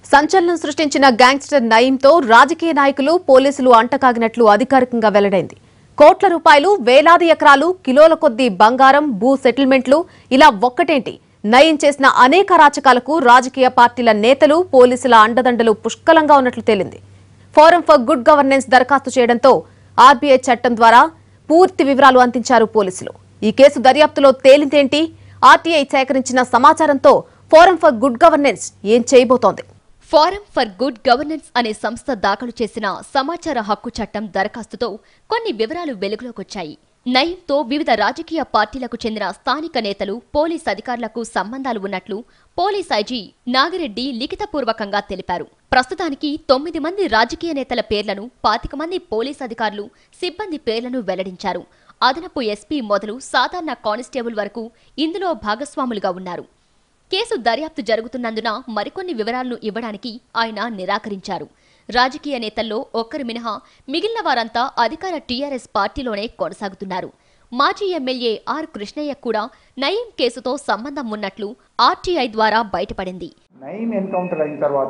సంచలనం సృష్టించిన గ్యాంగ్స్టర్ నయీంతో రాజకీయ నాయకులు పోలీసులు అంటకాగినట్లు అధికారికంగా వెల్లడైంది కోట్ల రూపాయలు వేలాది ఎకరాలు కిలోల కొద్దీ బంగారం భూ సెటిల్మెంట్లు ఇలా ఒక్కటేంటి నయీం చేసిన అనేక రాచకాలకు రాజకీయ పార్టీల నేతలు పోలీసుల అండదండలు పుష్కలంగా ఉన్నట్లు తేలింది ఫోరం ఫర్ గుడ్ గవర్నెన్స్ దరఖాస్తు చేయడంతో ఆర్బీఐ చట్టం ద్వారా పూర్తి వివరాలు అందించారు పోలీసులు ఈ కేసు దర్యాప్తులో తేలిందేంటి ఆర్టీఐ సేకరించిన సమాచారంతో ఫోరం ఫర్ గుడ్ గవర్నెన్స్ ఏం చేయబోతోంది ఫోరం ఫర్ గుడ్ గవర్నెన్స్ అనే సంస్థ దాఖలు చేసిన సమాచార హక్కు చట్టం దరఖాస్తుతో కొన్ని వివరాలు వెలుగులోకొచ్చాయి నయంతో వివిధ రాజకీయ పార్టీలకు చెందిన స్థానిక నేతలు పోలీస్ అధికారులకు సంబంధాలు ఉన్నట్లు పోలీస్ ఐజీ నాగిరెడ్డి లిఖితపూర్వకంగా తెలిపారు ప్రస్తుతానికి తొమ్మిది మంది రాజకీయ నేతల పేర్లను పాతిక మంది పోలీస్ అధికారులు సిబ్బంది పేర్లను వెల్లడించారు అదనపు ఎస్పీ మొదలు సాధారణ కానిస్టేబుల్ వరకు ఇందులో భాగస్వాములుగా ఉన్నారు కేసు దర్యాప్తు జరుగుతున్నందున మరికొన్ని వివరాలను ఇవ్వడానికి ఆయన నిరాకరించారు రాజకీయ నేతల్లో ఒక్కరు మినహా మిగిలిన వారంతా అధికార టీఆర్ఎస్ పార్టీలోనే కొనసాగుతున్నారు మాజీ ఎమ్మెల్యే ఆర్ కృష్ణయ్య కూడా నయీం కేసుతో సంబంధం ఉన్నట్లు ఆర్టీఐ ద్వారా బయటపడింది నైన్ ఎన్కౌంటర్ అయిన తర్వాత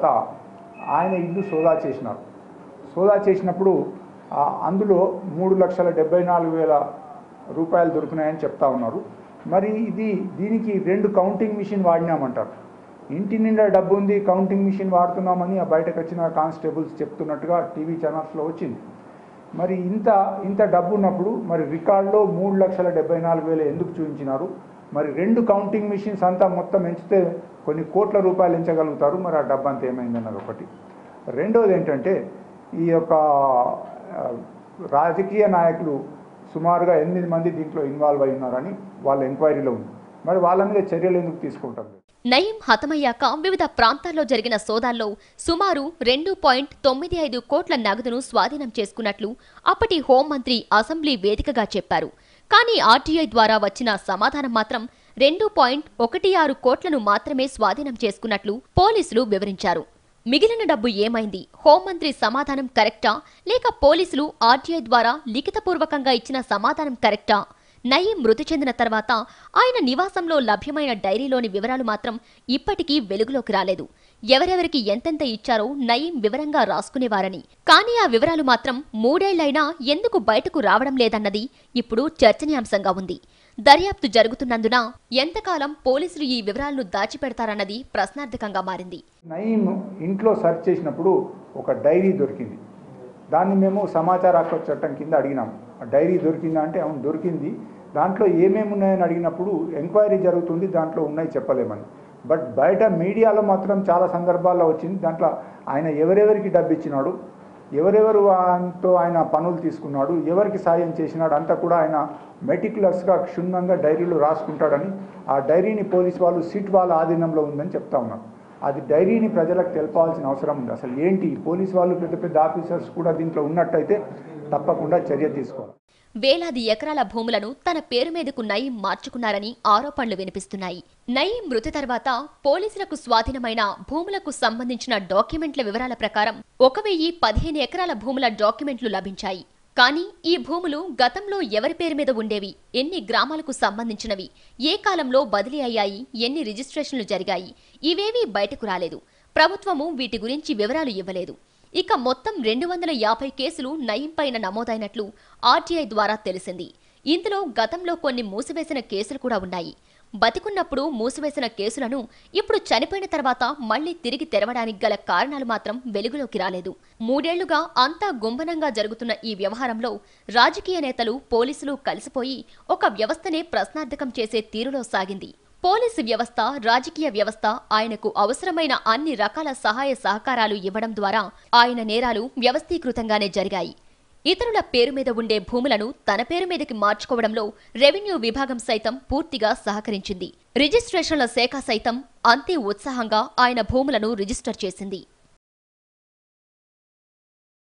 ఆయన ఇల్లు సోదా చేసినారు సోదా చేసినప్పుడు ఆ, అందులో మూడు లక్షల డెబ్బై నాలుగు వేల రూపాయలు దొరికినాయని చెప్తా ఉన్నారు మరి ఇది దీనికి రెండు కౌంటింగ్ మిషన్ వాడినామంటారు ఇంటి నిండా డబ్బు ఉంది కౌంటింగ్ మిషన్ వాడుతున్నామని ఆ బయటకు వచ్చిన కానిస్టేబుల్స్ చెప్తున్నట్టుగా టీవీ ఛానల్స్లో వచ్చింది మరి ఇంత ఇంత డబ్బు ఉన్నప్పుడు మరి రికార్డులో మూడు లక్షల డెబ్బై నాలుగు వేలు ఎందుకు చూపించినారు మరి రెండు కౌంటింగ్ మిషన్స్ అంతా మొత్తం ఎంచితే కొన్ని కోట్ల రూపాయలు ఎంచగలుగుతారు మరి ఆ డబ్బు అంతా ఏమైందన్నది ఒకటి రెండోది ఏంటంటే ఈ యొక్క ఆ, రాజకీయ నాయకులు సుమారుగా ఎనిమిది మంది దీంట్లో ఇన్వాల్వ్ అయి ఉన్నారని వాళ్ళ ఎంక్వైరీలో ఉంది మరి వాళ్ళ మీద చర్యలు ఎందుకు తీసుకుంటారు నయీం హతమయ్యాక వివిధ ప్రాంతాల్లో జరిగిన సోదాల్లో సుమారు రెండు పాయింట్ తొమ్మిది ఐదు కోట్ల నగదును స్వాధీనం చేసుకున్నట్లు అప్పటి హోంమంత్రి అసెంబ్లీ వేదికగా చెప్పారు కానీ ఆర్టీఐ ద్వారా వచ్చిన సమాధానం మాత్రం రెండు పాయింట్ ఒకటి ఆరు కోట్లను మాత్రమే స్వాధీనం చేసుకున్నట్లు పోలీసులు వివరించారు మిగిలిన డబ్బు ఏమైంది హోంమంత్రి సమాధానం కరెక్టా లేక పోలీసులు ఆర్టీఐ ద్వారా లిఖితపూర్వకంగా ఇచ్చిన సమాధానం కరెక్టా నయీం మృతి చెందిన తర్వాత ఆయన నివాసంలో లభ్యమైన డైరీలోని వివరాలు మాత్రం ఇప్పటికీ వెలుగులోకి రాలేదు ఎవరెవరికి ఎంతెంత ఇచ్చారో నయీం వివరంగా రాసుకునేవారని కానీ ఆ వివరాలు మాత్రం మూడేళ్లైనా ఎందుకు బయటకు రావడం లేదన్నది ఇప్పుడు చర్చనీయాంశంగా ఉంది దర్యాప్తు జరుగుతున్నందున ఎంతకాలం పోలీసులు ఈ వివరాలను దాచిపెడతారన్నది ప్రశ్నార్థకంగా మారింది నయీం ఇంట్లో సెర్చ్ చేసినప్పుడు ఒక డైరీ దొరికింది దాన్ని మేము సమాచార హక్కు చట్టం కింద అడిగినాం ఆ డైరీ దొరికిందా అంటే అవును దొరికింది దాంట్లో ఏమేమి ఉన్నాయని అడిగినప్పుడు ఎంక్వైరీ జరుగుతుంది దాంట్లో ఉన్నాయి చెప్పలేమని బట్ బయట మీడియాలో మాత్రం చాలా సందర్భాల్లో వచ్చింది దాంట్లో ఆయన ఎవరెవరికి డబ్బు ఇచ్చినాడు ఎవరెవరు ఆయనతో ఆయన పనులు తీసుకున్నాడు ఎవరికి సాయం చేసినాడు అంతా కూడా ఆయన మెటిక్యులర్స్గా క్షుణ్ణంగా డైరీలో రాసుకుంటాడని ఆ డైరీని పోలీస్ వాళ్ళు సిట్ వాళ్ళ ఆధీనంలో ఉందని చెప్తా ఉన్నారు అది డైరీని ప్రజలకు తెలపాల్సిన అవసరం ఉంది అసలు ఏంటి పోలీస్ వాళ్ళు పెద్ద పెద్ద ఆఫీసర్స్ కూడా దీంట్లో ఉన్నట్టయితే తప్పకుండా చర్య తీసుకోవాలి వేలాది ఎకరాల భూములను తన పేరు మీదకు నయీం మార్చుకున్నారని ఆరోపణలు వినిపిస్తున్నాయి నయీం మృతి తర్వాత పోలీసులకు స్వాధీనమైన భూములకు సంబంధించిన డాక్యుమెంట్ల వివరాల ప్రకారం ఒక వెయ్యి పదిహేను ఎకరాల భూముల డాక్యుమెంట్లు లభించాయి కానీ ఈ భూములు గతంలో ఎవరి పేరు మీద ఉండేవి ఎన్ని గ్రామాలకు సంబంధించినవి ఏ కాలంలో బదిలీ అయ్యాయి ఎన్ని రిజిస్ట్రేషన్లు జరిగాయి ఇవేవీ బయటకు రాలేదు ప్రభుత్వము వీటి గురించి వివరాలు ఇవ్వలేదు ఇక మొత్తం రెండు వందల యాభై కేసులు నయీం పైన నమోదైనట్లు ఆర్టీఐ ద్వారా తెలిసింది ఇందులో గతంలో కొన్ని మూసివేసిన కేసులు కూడా ఉన్నాయి బతికున్నప్పుడు మూసివేసిన కేసులను ఇప్పుడు చనిపోయిన తర్వాత మళ్లీ తిరిగి తెరవడానికి గల కారణాలు మాత్రం వెలుగులోకి రాలేదు మూడేళ్లుగా అంతా గుంభనంగా జరుగుతున్న ఈ వ్యవహారంలో రాజకీయ నేతలు పోలీసులు కలిసిపోయి ఒక వ్యవస్థనే ప్రశ్నార్థకం చేసే తీరులో సాగింది పోలీసు వ్యవస్థ రాజకీయ వ్యవస్థ ఆయనకు అవసరమైన అన్ని రకాల సహాయ సహకారాలు ఇవ్వడం ద్వారా ఆయన నేరాలు వ్యవస్థీకృతంగానే జరిగాయి ఇతరుల పేరు మీద ఉండే భూములను తన పేరు మీదకి మార్చుకోవడంలో రెవెన్యూ విభాగం సైతం పూర్తిగా సహకరించింది రిజిస్ట్రేషన్ల శాఖ సైతం అంతే ఉత్సాహంగా ఆయన భూములను రిజిస్టర్ చేసింది